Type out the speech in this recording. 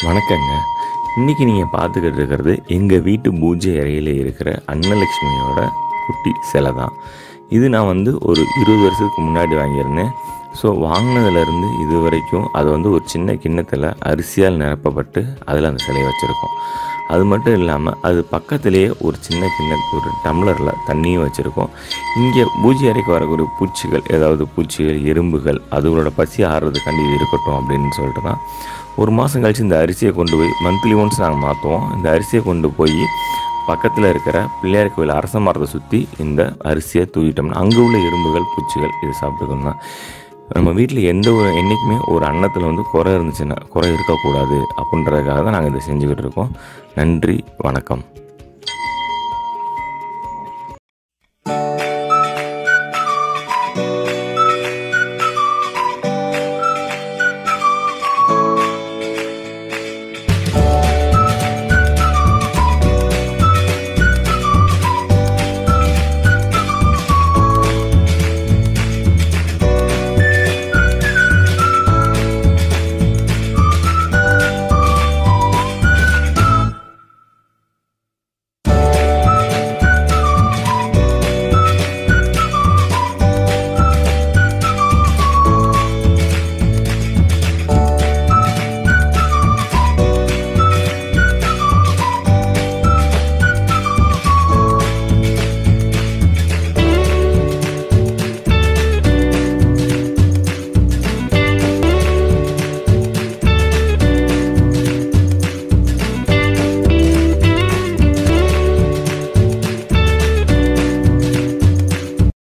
வணக்கங்க இன்றைக்கி நீங்கள் பார்த்துக்கிட்டு இருக்கிறது எங்கள் வீட்டு பூஜை அறையில் இருக்கிற அன்னலக்ஷ்மியோட குட்டி சிலை தான் இது நான் வந்து ஒரு இருபது வருஷத்துக்கு முன்னாடி வாங்கியிருந்தேன் ஸோ வாங்கினதுலேருந்து இது வரைக்கும் அது வந்து ஒரு சின்ன கிண்ணத்தில் அரிசியால் நிரப்பப்பட்டு அதில் அந்த சிலையை வச்சுருக்கோம் அது மட்டும் இல்லாமல் அது பக்கத்திலேயே ஒரு சின்ன கிண்ண ஒரு டம்ளரில் தண்ணியும் வச்சுருக்கோம் இங்கே பூஜை அறைக்கு வரக்கூடிய பூச்சிகள் ஏதாவது பூச்சிகள் எறும்புகள் அதுகளோட பசி ஆறுறதுக்காண்டி இது இருக்கட்டும் அப்படின்னு சொல்லிட்டு தான் ஒரு மாதம் கழித்து இந்த அரிசியை கொண்டு போய் மந்த்லி ஒன்ஸ் நாங்கள் மாற்றுவோம் இந்த அரிசியை கொண்டு போய் பக்கத்தில் இருக்கிற பிள்ளையார் கோவில் அரச மரத்தை சுற்றி இந்த அரிசியை தூவிட்டோம்னா அங்கே உள்ள எறும்புகள் பூச்சிகள் இது சாப்பிட்டுக்கணும் தான் நம்ம வீட்டில் எந்த ஒரு என்றைக்குமே ஒரு அன்னத்தில் வந்து குறை இருந்துச்சுன்னா குறை இருக்கக்கூடாது அப்படின்றதுக்காக தான் நாங்கள் இதை செஞ்சுக்கிட்டு இருக்கோம் நன்றி வணக்கம்